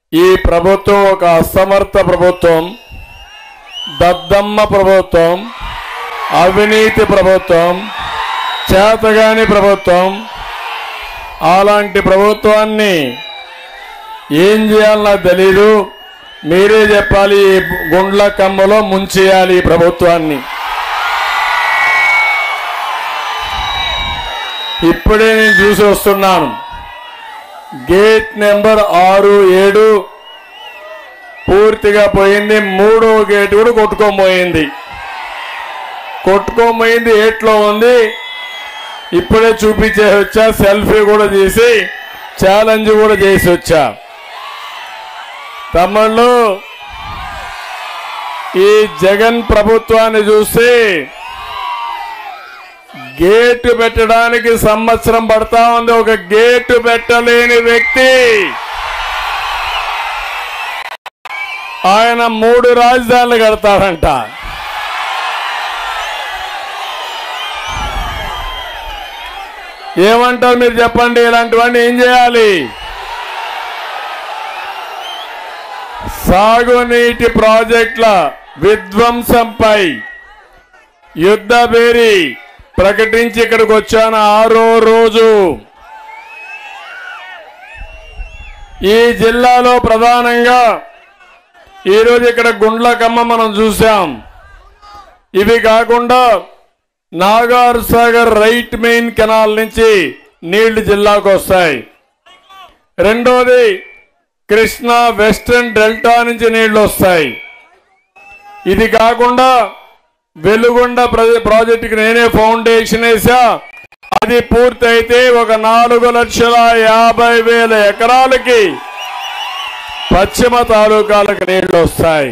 ఈ ప్రభుత్వం ఒక అసమర్థ ప్రభుత్వం దద్దమ్మ ప్రభుత్వం అవినీతి ప్రభుత్వం చేతగాని ప్రభుత్వం అలాంటి ప్రభుత్వాన్ని ఏం చేయాలన్నా తెలీదు మీరే చెప్పాలి ఈ గుండ్ల కమ్మలో ముంచేయాలి ఈ ప్రభుత్వాన్ని ఇప్పుడే నేను చూసి వస్తున్నాను గేట్ నెంబర్ ఆరు ఏడు పూర్తిగా పోయింది మూడో గేట్ కూడా కొట్టుకోబోయింది కొట్టుకోబోయింది ఏట్లో ఉంది ఇప్పుడే చూపించేసి వచ్చా సెల్ఫీ కూడా చేసి ఛాలెంజ్ కూడా చేసి వచ్చా తమ్ముళ్ళు ఈ జగన్ ప్రభుత్వాన్ని చూసి గేటు పెట్టడానికి సంవత్సరం పడతా ఉంది ఒక గేటు పెట్టలేని వ్యక్తి ఆయన మూడు రాజధానులు కడతారంట ఏమంటారు మీరు చెప్పండి ఇలాంటివన్నీ ఏం చేయాలి సాగునీటి ప్రాజెక్టుల విధ్వంసంపై యుద్ధ బేరి ప్రకటించి ఇక్కడికి వచ్చాను ఆరో రోజు ఈ జిల్లాలో ప్రధానంగా ఈరోజు ఇక్కడ గుండ్లకమ్మ మనం చూసాం ఇవి కాకుండా Nagar Sagar right main canal నుంచి నీళ్లు జిల్లాకు వస్తాయి రెండోది కృష్ణా వెస్టర్న్ డెల్టా నుంచి నీళ్లు వస్తాయి ఇది కాకుండా వెలుగొండ ప్ర- ప్రాజెక్టుకి నేనే ఫౌండేషన్ వేసా అది పూర్తయితే ఒక నాలుగు లక్షల యాభై వేల ఎకరాలకి పశ్చిమ తాలూకాలకు నీళ్లు వస్తాయి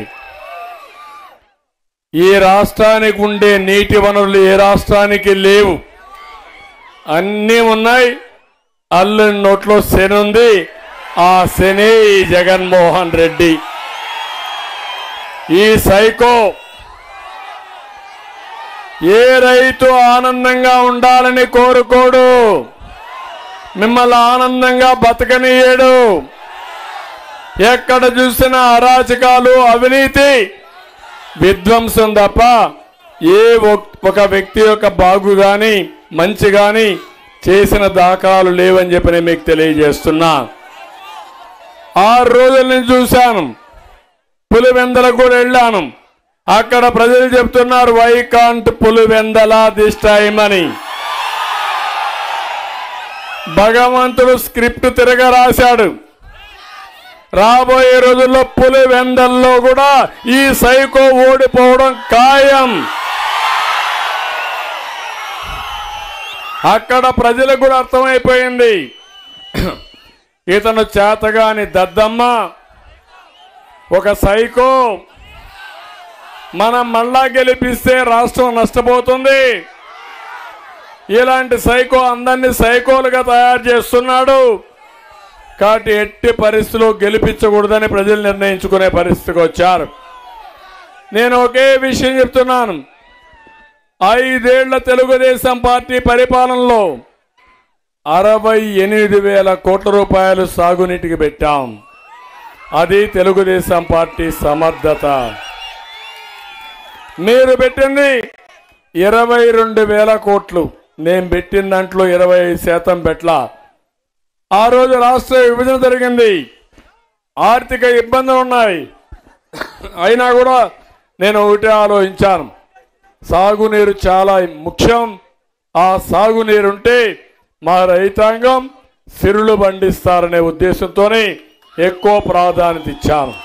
ఈ రాష్ట్రానికి ఉండే నీటి వనరులు ఏ రాష్ట్రానికి లేవు అన్నీ ఉన్నాయి అల్లుని నోట్లో శని ఉంది ఆ శని ఈ జగన్మోహన్ రెడ్డి ఈ సైకో ఏ రైతు ఆనందంగా ఉండాలని కోరుకోడు మిమ్మల్ని ఆనందంగా బతకనీయడు ఎక్కడ చూసినా అరాచకాలు అవినీతి విధ్వంసం తప్ప ఏ ఒక్- ఒక వ్యక్తి యొక్క బాగు గాని మంచి గాని చేసిన దాఖలాలు లేవని చెప్పి నేను మీకు తెలియజేస్తున్నా ఆరు రోజుల నుంచి చూశాను పులివెందలకు కూడా వెళ్ళాను అక్కడ ప్రజలు చెప్తున్నారు why can't Pulivendula this time అని భగవంతుడు స్క్రిప్ట్ తిరగ రాశాడు రాబోయే రోజుల్లో పులివెందల్లో కూడా ఈ సైకో ఓడిపోవడం ఖాయం అక్కడ ప్రజలకు కూడా అర్థమైపోయింది ఇతను చేతగాని దద్దమ్మ ఒక సైకో మనం మళ్ళా గెలిపిస్తే రాష్ట్రం నష్టపోతుంది ఇలాంటి సైకో అందరినీ సైకోలుగా తయారు చేస్తున్నాడు కాబట్టి ఎట్టి పరిస్థితుల్లో గెలిపించకూడదని ప్రజలు నిర్ణయించుకునే పరిస్థితికి వచ్చారు నేను ఒకే విషయం చెప్తున్నాను ఐదేళ్ల తెలుగుదేశం పార్టీ పరిపాలనలో అరవై ఎనిమిది వేల కోట్ల రూపాయలు సాగునీటికి పెట్టాం అది తెలుగుదేశం పార్టీ సమర్థత మీరు పెట్టింది ఇరవై రెండు వేల కోట్లు నేను పెట్టిన దాంట్లో ఇరవై ఐదు శాతం పెట్లా ఆ రోజు రాష్ట్ర విభజన జరిగింది ఆర్థిక ఇబ్బందులు ఉన్నాయి అయినా కూడా నేను ఒకటే ఆలోచించాను సాగునీరు చాలా ముఖ్యం ఆ సాగునీరుంటే మా రైతాంగం సిరులు పండిస్తారనే ఉద్దేశంతోనే ఎక్కువ ప్రాధాన్యత ఇచ్చాను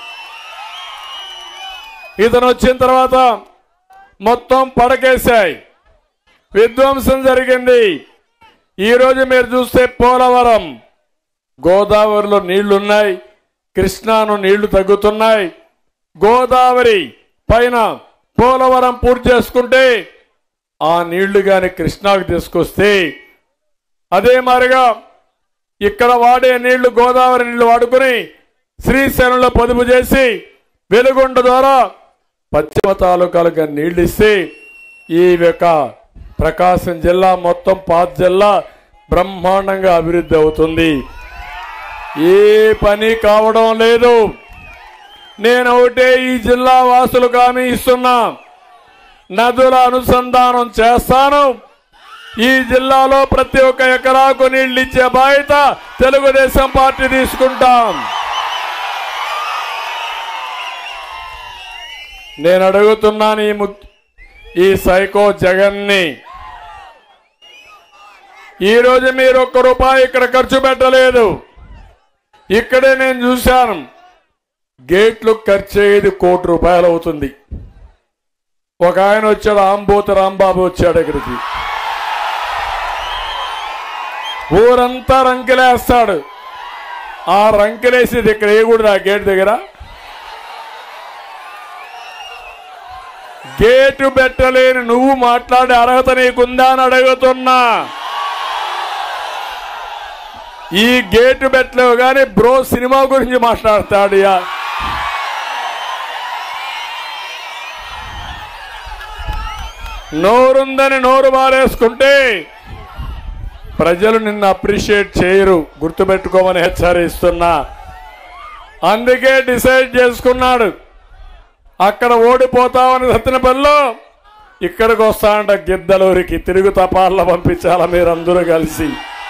ఇతను వచ్చిన తర్వాత మొత్తం పడకేశాయి విధ్వంసం జరిగింది ఈరోజు మీరు చూస్తే పోలవరం గోదావరిలో నీళ్లున్నాయి కృష్ణాను నీళ్లు తగ్గుతున్నాయి గోదావరి పైన పోలవరం పూర్తి చేసుకుంటే ఆ నీళ్లు గాని కృష్ణాకు తీసుకొస్తే అదే మాదిరిగా ఇక్కడ వాడే నీళ్లు గోదావరి నీళ్లు వాడుకుని శ్రీశైలంలో పొదుపు చేసి వెలుగొండ ద్వారా పశ్చిమ తాలూకాలకు నీళ్లు ఇస్తే ఈ యొక్క ప్రకాశం జిల్లా మొత్తం పాత జిల్లా బ్రహ్మాండంగా అభివృద్ధి అవుతుంది ఏ పని కావడం లేదు నేను ఒకటే ఈ జిల్లా వాసులకు హామీ ఇస్తున్నా నదుల అనుసంధానం చేస్తాను ఈ జిల్లాలో ప్రతి ఒక్క ఎకరాకు నీళ్లు ఇచ్చే బాధ్యత తెలుగుదేశం పార్టీ తీసుకుంటాం నేను అడుగుతున్నాను ఈ ము- ఈ సైకో జగన్ని ఈ రోజు మీరు ఒక్క రూపాయి ఇక్కడ ఖర్చు పెట్టలేదు ఇక్కడే నేను చూశాను గేట్లు ఖర్చు అయ్యేది కోటి రూపాయలు అవుతుంది ఒక ఆయన వచ్చాడు ఆంబోతు రాంబాబు వచ్చాడు ఇక్కడికి ఊరంతా రంకెలేస్తాడు ఆ రంకెలేసేది ఇక్కడ వేయకూడదు ఆ గేట్ దగ్గర గేటు పెట్టలేని నువ్వు మాట్లాడే అర్హత నీకుందా అని అడుగుతున్నా ఈ గేటు పెట్టలేవు కానీ బ్రో సినిమా గురించి మాట్లాడతాడు యా. నోరుందని నోరు బారేసుకుంటే ప్రజలు నిన్ను అప్రిషియేట్ చేయరు గుర్తుపెట్టుకోమని హెచ్చరిస్తున్నా అందుకే డిసైడ్ చేసుకున్నాడు అక్కడ ఓడిపోతామని సత్తినపల్లిలో ఇక్కడికి వస్తానంట గిద్దలూరికి తిరుగు తపాల్లో పంపించాలా మీరందరూ కలిసి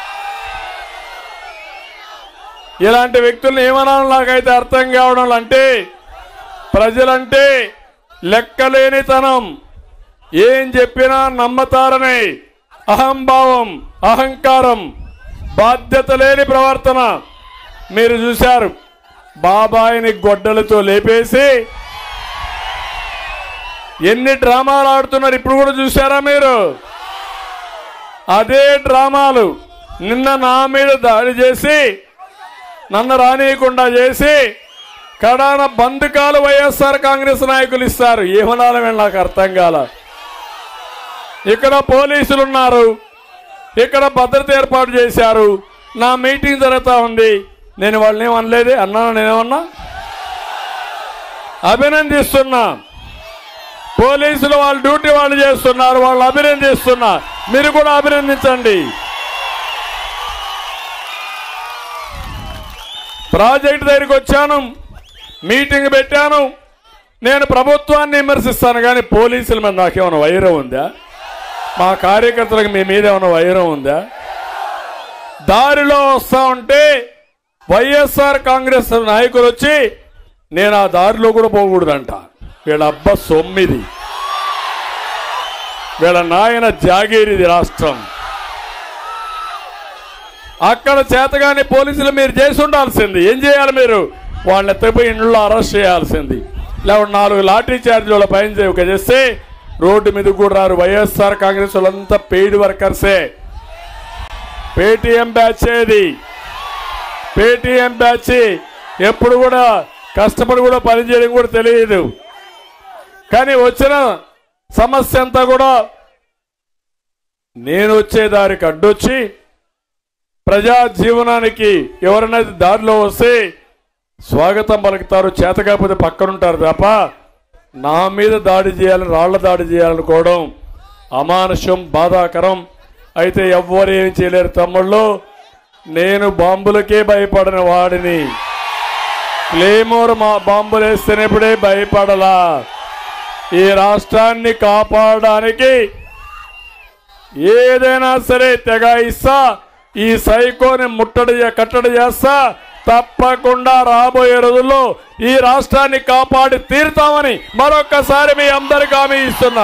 ఇలాంటి వ్యక్తులను ఏమనాలో నాకైతే అర్థం కావడం అంటే ప్రజలంటే లెక్కలేనితనం ఏం చెప్పినా నమ్మతారని అహంభావం అహంకారం బాధ్యత లేని ప్రవర్తన మీరు చూశారు బాబాయిని గొడ్డలతో లేపేసి ఎన్ని డ్రామాలు ఆడుతున్నారు ఇప్పుడు కూడా చూసారా మీరు అదే డ్రామాలు నిన్న నా మీద దాడి చేసి నన్ను రానియకుండా చేసి కడాన బంధకాలు వైఎస్ఆర్ కాంగ్రెస్ నాయకులు ఇస్తారు ఏమనాలి వీళ్ళు నాకు అర్థం కాల ఇక్కడ పోలీసులు ఉన్నారు ఇక్కడ భద్రత ఏర్పాటు చేశారు నా మీటింగ్ జరుగుతూ ఉంది నేను వాళ్ళని ఏం అనలేదే అన్నాను నేనేమన్నా అభినందిస్తున్నా పోలీసులు వాళ్ళ డ్యూటీ వాళ్ళు చేస్తున్నారు వాళ్ళు అభినందిస్తున్నా మీరు కూడా అభినందించండి ప్రాజెక్ట్ దగ్గరికి వచ్చాను మీటింగ్ పెట్టాను నేను ప్రభుత్వాన్ని విమర్శిస్తాను కానీ పోలీసుల మీద నాకేమైనా వైరం ఉందా మా కార్యకర్తలకు మీ మీద ఏమైనా వైరం ఉందా దారిలో వస్తా ఉంటే వైఎస్ఆర్ కాంగ్రెస్ నాయకులు వచ్చి నేను ఆ దారిలో కూడా పోకూడదంట వీళ్ళ అబ్బ సొమ్మిది వీళ్ళ నాయన జాగీరిది రాష్ట్రం అక్కడ చేతగాని పోలీసులు మీరు చేసి ఉండాల్సింది ఏం చేయాలి మీరు వాళ్ళని ఎత్తపోయి ఇంట్లో అరెస్ట్ చేయాల్సింది లేకపోతే నాలుగు లాఠీ చార్జీల పైన చేయక చేస్తే రోడ్డు మీద కూడా రారు వైఎస్ఆర్ కాంగ్రెస్ వాళ్ళంతా పెయిడ్ వర్కర్సే పేటిఎం బ్యాచ్ ఏది పేటిఎం బ్యాచ్ ఎప్పుడు కూడా కష్టపడి కూడా పనిచేయడం కూడా తెలియదు కానీ వచ్చిన సమస్య అంతా కూడా నేను వచ్చే దారికి అడ్డొచ్చి ప్రజా జీవనానికి ఎవరైనా దారిలో వస్తే స్వాగతం పలుకుతారు చేత కాకపోతే పక్కనుంటారు తప్ప నా మీద దాడి చేయాలని రాళ్ల దాడి చేయాలనుకోవడం అమానుషం బాధాకరం అయితే ఎవ్వరు ఏం చేయలేరు తమ్ముళ్ళు నేను బాంబులకే భయపడిన వాడిని క్లేమోర్ మా బాంబులు వేస్తేనేప్పుడే భయపడలా ఈ రాష్ట్రాన్ని కాపాడడానికి ఏదైనా సరే తెగాయిస్తా ఈ సైకోని ముట్టడి చే- కట్టడి చేస్తా తప్పకుండా రాబోయే రోజుల్లో ఈ రాష్ట్రాన్ని కాపాడి తీరుతామని మరొక్కసారి మీ అందరికి హామీ ఇస్తున్నా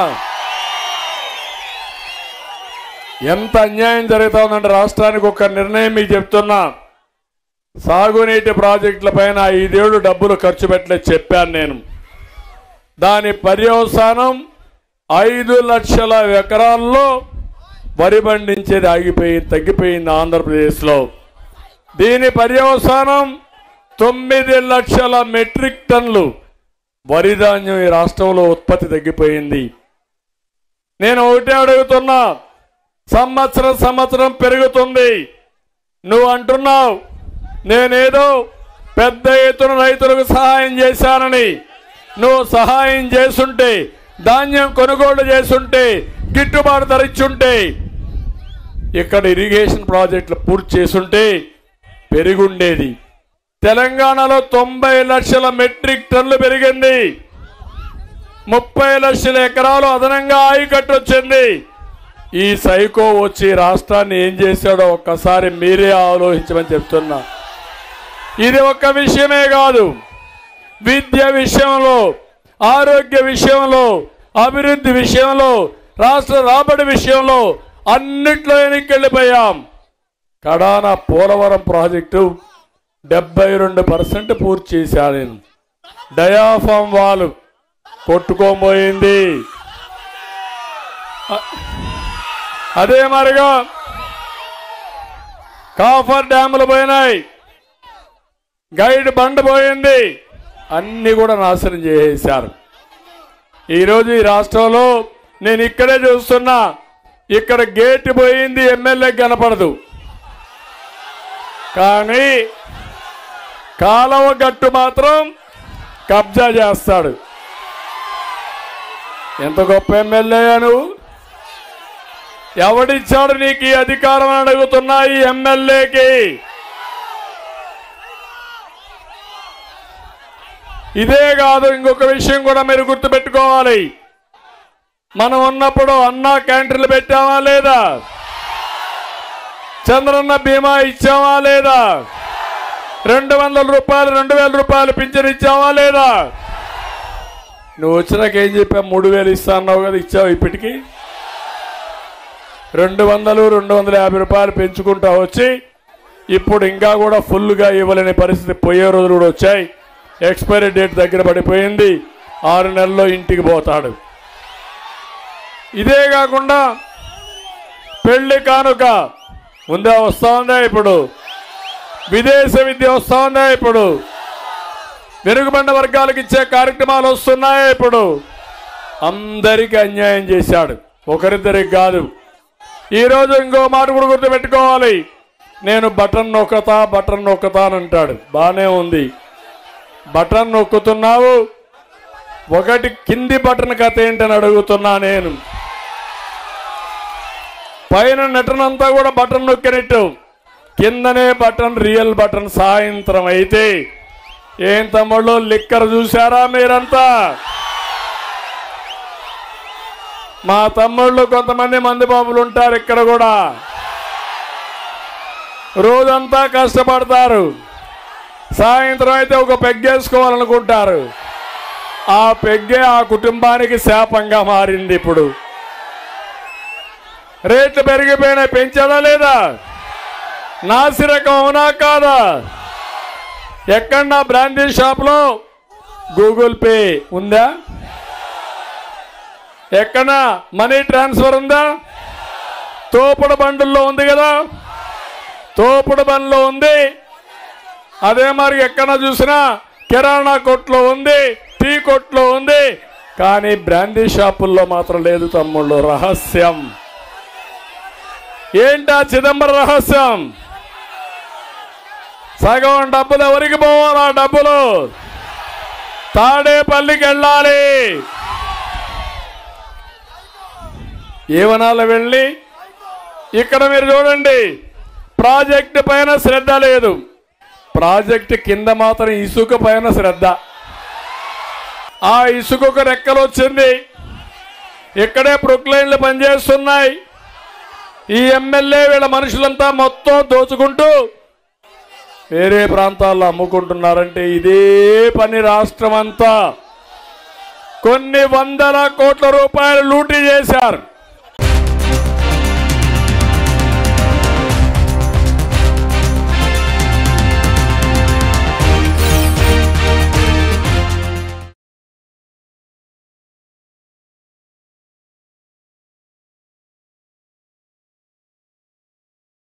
ఎంత అన్యాయం జరుగుతా ఉందంటే రాష్ట్రానికి ఒక నిర్ణయం మీకు చెప్తున్నా సాగునీటి ప్రాజెక్టుల పైన ఐదేళ్లు డబ్బులు ఖర్చు పెట్టలేదు చెప్పాను నేను దాని పర్యవసానం ఐదు లక్షల ఎకరాల్లో వరి పండించేది ఆగిపోయి తగ్గిపోయింది ఆంధ్రప్రదేశ్లో దీని పర్యవసానం తొమ్మిది లక్షల మెట్రిక్ టన్లు వరి ధాన్యం ఈ రాష్ట్రంలో ఉత్పత్తి తగ్గిపోయింది నేను ఒకటే అడుగుతున్నా సంవత్సరం సంవత్సరం పెరుగుతుంది నువ్వు అంటున్నావు నేనేదో పెద్ద ఎత్తున రైతులకు సహాయం చేశానని నువ్వు సహాయం చేసుంటే ధాన్యం కొనుగోలు చేసుంటే గిట్టుబాటు ధర ఇచ్చుంటే ఇక్కడ ఇరిగేషన్ ప్రాజెక్టులు పూర్తి చేసుంటే పెరుగుండేది తెలంగాణలో తొంభై లక్షల మెట్రిక్ టన్నులు పెరిగింది ముప్పై లక్షల ఎకరాలు అదనంగా ఆయకట్టు వచ్చింది ఈ సైకో వచ్చి రాష్ట్రాన్ని ఏం చేశాడో ఒక్కసారి మీరే ఆలోచించమని చెప్తున్నా ఇది ఒక్క విషయమే కాదు విద్య విషయంలో ఆరోగ్య విషయంలో అభివృద్ధి విషయంలో రాష్ట్ర రాబడి విషయంలో అన్నిట్లో వెనక్కెళ్ళిపోయాం కడాన పోలవరం ప్రాజెక్టు డెబ్బై రెండు పర్సెంట్ పూర్తి చేశాను నేను డయాఫామ్ వాల్ కొట్టుకోబోయింది అ- అదే మరిగా కాఫర్ డ్యాములు పోయినాయి గైడ్ బండ్ పోయింది అన్ని కూడా నాశనం చేసేశారు ఈరోజు ఈ రాష్ట్రంలో నేను ఇక్కడే చూస్తున్నా ఇక్కడ గేట్ పోయింది ఎమ్మెల్యే కనపడదు కానీ కాలవ గట్టు మాత్రం కబ్జా చేస్తాడు ఎంత గొప్ప ఎమ్మెల్యే నువ్వు ఎవడిచ్చాడు నీకు ఈ అధికారం అని అడుగుతున్నా ఈ ఎమ్మెల్యేకి ఇదే కాదు ఇంకొక విషయం కూడా మీరు గుర్తుపెట్టుకోవాలి మనం ఉన్నప్పుడు అన్నా క్యాంటీన్లు పెట్టామా లేదా చంద్రన్న బీమా ఇచ్చామా లేదా రెండు వందల రూపాయలు రెండు వేల రూపాయలు పింఛన్ ఇచ్చావా లేదా నువ్వు వచ్చినాక ఏం చెప్పా మూడు వేలు ఇస్తా అన్నావు కదా ఇచ్చావు ఇప్పటికి రెండు వందలు రెండు వందల యాభై రూపాయలు పెంచుకుంటా వచ్చి ఇప్పుడు ఇంకా కూడా ఫుల్గా ఇవ్వలేని పరిస్థితి పోయే రోజులు కూడా వచ్చాయి ఎక్స్పైరీ డేట్ దగ్గర పడిపోయింది ఆరు నెలల్లో ఇంటికి పోతాడు ఇదే కాకుండా పెళ్లి కానుక ఉందా వస్తా ఉందా ఇప్పుడు విదేశ విద్య వస్తా ఉందా ఇప్పుడు వెనుకబడిన వర్గాలకు ఇచ్చే కార్యక్రమాలు వస్తున్నాయా ఇప్పుడు అందరికీ అన్యాయం చేశాడు ఒకరిద్దరికి కాదు ఈరోజు ఇంకో మాట కూడా గుర్తుపెట్టుకోవాలి నేను బటన్ నొక్కతా బటన్ నొక్కతా అని అంటాడు బాగానే ఉంది బటన్ నొక్కుతున్నావు ఒకటి కింది బటన్ కథ ఏంటని అడుగుతున్నా నేను పైన నటనంతా కూడా బటన్ నొక్కినట్టు కిందనే బటన్ రియల్ బటన్ సాయంత్రం అయితే ఏం తమ్ముళ్ళు లిక్కర్ చూసారా మీరంతా మా తమ్ముళ్ళు కొంతమంది మంది బాబులు ఉంటారు ఇక్కడ కూడా రోజంతా కష్టపడతారు సాయంత్రం అయితే ఒక పెగ్గేసుకోవాలనుకుంటారు ఆ పెగ్గే ఆ కుటుంబానికి శాపంగా మారింది ఇప్పుడు రేట్లు పెరిగిపోయినాయి పెంచాడా లేదా నాసిరకం అవునా కాదా ఎక్కడ నా బ్రాండీ షాప్లో గూగుల్ పే ఉందా ఎక్కడ మనీ ట్రాన్స్ఫర్ ఉందా తోపుడు బండుల్లో ఉంది కదా తోపుడు బండ్లో ఉంది అదే మరి ఎక్కడ చూసినా కిరాణా కొట్లో ఉంది టీ కొట్లో ఉంది కానీ బ్రాండీ షాపుల్లో మాత్రం లేదు తమ్ముళ్ళు రహస్యం ఏంటా చిదంబరం రహస్యం సగం డబ్బులు ఎవరికి పోవాలి ఆ డబ్బులు తాడేపల్లికి వెళ్ళాలి ఏమనాలి వెళ్ళి ఇక్కడ మీరు చూడండి ప్రాజెక్టు పైన శ్రద్ధ లేదు ప్రాజెక్టు కింద మాత్రం ఇసుక పైన శ్రద్ధ ఆ ఇసుకకు రెక్కలు వచ్చింది ఇక్కడే ప్రొక్లైన్లు పనిచేస్తున్నాయి ఈ ఎమ్మెల్యే వీళ్ళ మనుషులంతా మొత్తం దోచుకుంటూ వేరే ప్రాంతాల్లో అమ్ముకుంటున్నారంటే ఇదే పని రాష్ట్రం అంతా కొన్ని వందల కోట్ల రూపాయలు లూటీ చేశారు